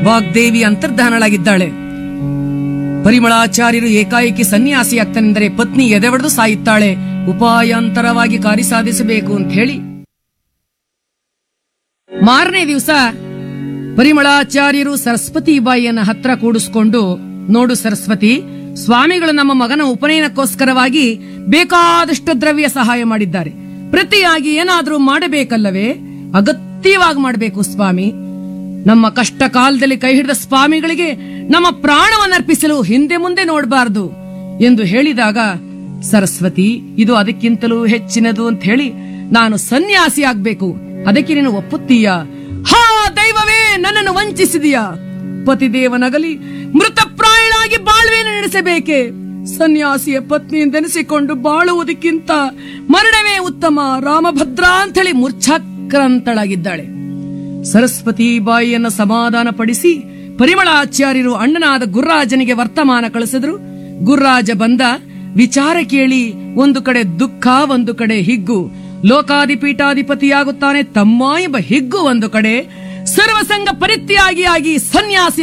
ವಾಗ್ದೇವಿ ಅಂತರ್ಧಾನಳಾಗಿದ್ದಾಳೆ ಪರಿಮಳಾಚಾರ್ಯರು ಏಕಾಏಕಿ ಸನ್ಯಾಸಿಯಾಗ್ತಾನೆಂದರೆ ಪತ್ನಿ ಎದೆವಡೆದು ಸಾಯುತ್ತಾಳೆ ಉಪಾಯಾಂತರವಾಗಿ ಕಾರ್ಯ ಸಾಧಿಸಬೇಕು ಅಂತ ಹೇಳಿ ಮಾರನೇ ದಿವಸ ಪರಿಮಳಾಚಾರ್ಯರು ಸರಸ್ವತಿ ಬಾಯಿಯನ್ನ ಹತ್ರ ಕೂಡಿಸ್ಕೊಂಡು ನೋಡು ಸರಸ್ವತಿ ಸ್ವಾಮಿಗಳು ನಮ್ಮ ಮಗನ ಉಪನಯನಕ್ಕೋಸ್ಕರವಾಗಿ ಬೇಕಾದಷ್ಟು ದ್ರವ್ಯ ಸಹಾಯ ಮಾಡಿದ್ದಾರೆ ಪ್ರತಿಯಾಗಿ ಏನಾದ್ರೂ ಮಾಡಬೇಕಲ್ಲವೇ ಅಗತ್ಯವಾಗಿ ಮಾಡಬೇಕು ಸ್ವಾಮಿ ನಮ್ಮ ಕಷ್ಟ ಕಾಲದಲ್ಲಿ ಕೈ ಹಿಡಿದ ಸ್ವಾಮಿಗಳಿಗೆ ನಮ್ಮ ಪ್ರಾಣವನ್ನರ್ಪಿಸಲು ಹಿಂದೆ ಮುಂದೆ ನೋಡಬಾರದು ಎಂದು ಹೇಳಿದಾಗ ಸರಸ್ವತಿ ಇದು ಅದಕ್ಕಿಂತಲೂ ಹೆಚ್ಚಿನದು ಅಂತ ಹೇಳಿ ನಾನು ಸನ್ಯಾಸಿ ಆಗ್ಬೇಕು ಅದಕ್ಕೆ ನೀನು ಒಪ್ಪುತ್ತೀಯ ಹಾ ದೈವವೇ ನನ್ನನ್ನು ವಂಚಿಸಿದೀಯಾ ಪತಿದೇವನಗಲಿ ಮೃತಪ್ರಾಯಳಾಗಿ ಬಾಳ್ವೆಯನ್ನು ನಡೆಸಬೇಕೆ ಸನ್ಯಾಸಿಯ ಪತ್ನಿಯಿಂದೆನಿಸಿಕೊಂಡು ಬಾಳುವುದಕ್ಕಿಂತ ಮರಣವೇ ಉತ್ತಮ ರಾಮಭದ್ರ ಅಂತ ಹೇಳಿ ಮೂರ್ಛಾಕ್ರಾಂತಳಾಗಿದ್ದಾಳೆ ಸರಸ್ವತಿ ಬಾಯಿಯನ್ನು ಸಮಾಧಾನ ಪಡಿಸಿ ಪರಿಮಳಾಚಾರ್ಯರು ಅಣ್ಣನಾದ ಗುರ್ರಾಜನಿಗೆ ವರ್ತಮಾನ ಕಳಿಸಿದ್ರು ಗುರ್ರಾಜ ಬಂದ ವಿಚಾರ ಕೇಳಿ ಒಂದು ಕಡೆ ದುಃಖ ಒಂದು ಕಡೆ ಹಿಗ್ಗು ಲೋಕಾಧಿಪೀಠಾಧಿಪತಿಯಾಗುತ್ತಾನೆ ತಮ್ಮ ಎಂಬ ಹಿಗ್ಗು ಒಂದು ಕಡೆ ಸರ್ವಸಂಗ ಪರಿತ್ಯಾಗಿಯಾಗಿ ಸನ್ಯಾಸಿ